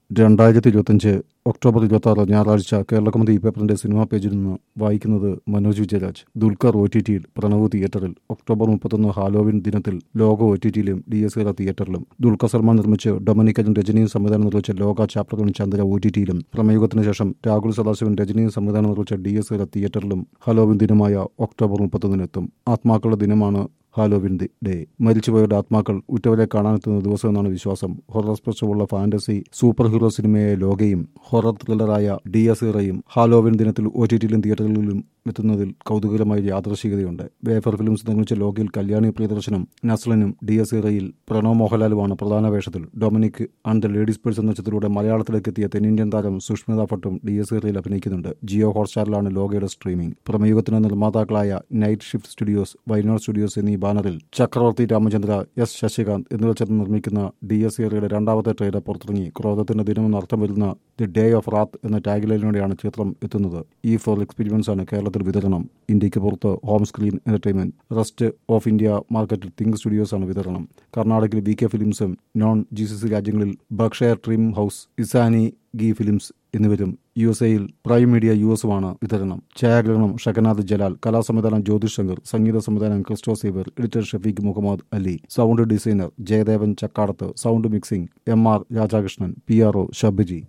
രണ്ടായിരത്തി ഇരുപത്തഞ്ച് ഒക്ടോബർ ഇരുപത്തി ആറ് ഞായറാഴ്ച കേരളകൗമുദി പേപ്പറിന്റെ സിനിമാ പേജിൽ നിന്ന് വായിക്കുന്നത് മനോജ് വിജയരാജ് ദുൽഖർ ഒ ടി ടിയിൽ പ്രണവ് തിയേറ്ററിൽ ഒക്ടോബർ മുപ്പത്തൊന്ന് ഹാലോവിൻ ദിനത്തിൽ ലോക ഒ ടി ടിയിലും ഡി എസ് എ തിയേറ്ററിലും ദുൽഖർ സൽമാൻ നിർമ്മിച്ച് ഡൊമിനിക്കലും രജനിയും സംവിധാനം നിർവഹിച്ച ലോക ചാപ്റ്ററും ചന്ദ്ര ഒ ടി ടിയിലും പ്രമേയുഗത്തിന് ശേഷം രാഹുൽ സദാശിവൻ രജനിയും സംവിധാനം നിർവഹിച്ച ഡി എസ് എ തിയേറ്ററിലും ഹാലോവിൻ ദിനമായ ഒക്ടോബർ മുപ്പത്തൊന്നിനെത്തും ആത്മാക്കളുടെ ദിനമാണ് ഹാലോവിൻ ദി ഡേ മരിച്ചുപോയവരുടെ ആത്മാക്കൾ ഉറ്റവരെ കാണാനെത്തുന്ന ദിവസം എന്നാണ് വിശ്വാസം ഹൊറർ സ്പർശമുള്ള ഫാന്റസി സൂപ്പർ ഹീറോ സിനിമയായ ലോകയും ഹൊറർ ത്രില്ലറായ ഡി എസ് ഇറയും ഹാലോവിൻ ദിനത്തിൽ ഒ ടി ടിയിലും തിയേറ്ററുകളിലും എത്തുന്നതിൽ കൗതുകരമായ യാദൃശികതയുണ്ട് വേഫർ ഫിലിംസ് നിർമ്മിച്ച ലോകയിൽ കല്യാണി പ്രിയദർശനും നസ്ലനും ഡി എസ് ഇറയിൽ പ്രണവ് മോഹൻലാലുമാണ് പ്രധാന വേഷത്തിൽ Dominic and the ladies purse എന്ന ചിത്രത്തിലൂടെ മലയാളത്തിലേക്ക് എത്തിയ തെന്നിന്ത്യൻ താരം സുഷ്മിത ഭട്ടും ഡി എസ് ഇറയിൽ അഭിനയിക്കുന്നുണ്ട് ജിയോ ഹോട്ട്സ്റ്റാറിലാണ് ലോകയുടെ സ്ട്രീമിംഗ് പ്രമേയുഗത്തിന് നിർമ്മാതാക്കളായ night shift studios Y not studios എന്നീ ബാനറിൽ ചക്രവർത്തി രാമചന്ദ്ര എസ് ശശികാന്ത് എന്നിവർ ചേർന്ന് നിർമ്മിക്കുന്ന ഡി എസ് ഇറയുടെ രണ്ടാമത്തെ ട്രെയിലർ പുറത്തിറങ്ങി ക്രോധത്തിന്റെ ദിനമെന്ന് അർത്ഥം വരുന്ന ദി ഡേ ഓഫ് റാത്ത് എന്ന ടാഗ്ലൈനിലൂടെയാണ് ചിത്രം എത്തുന്നത് ഈ ഫോർ എക്സ്പീരിയൻസ് ആണ് കേരളത്തിൽ വിതരണം ഇന്ത്യക്ക് പുറത്ത് home screen entertainment rest of India മാർക്കറ്റിൽ തിങ്ക് സ്റ്റുഡിയോസ് ആണ് വിതരണം കർണാടകയിൽ വി കെ ഫിലിംസും നോൺ ജി സി സി രാജ്യങ്ങളിൽ ബർക്ഷയർ ട്രീം ഹൗസ് ഇസാനി ഗി ഫിലിംസ് എന്നിവരും യു എസ് എയിൽ പ്രൈം മീഡിയ യു എസുമാണ് വിതരണം ഛായാഗ്രഹണം ഷക്കനാഥ് ജലാൽ കലാസംവിധാനം ജ്യോതിഷ് ശങ്കർ സംഗീത സംവിധാനം Christo Xavier editor Shafeeq Muhammad Ali sound designer Jayadevan Chakkadath sound mixing M R Radhakrishnan P R O ഷബിജി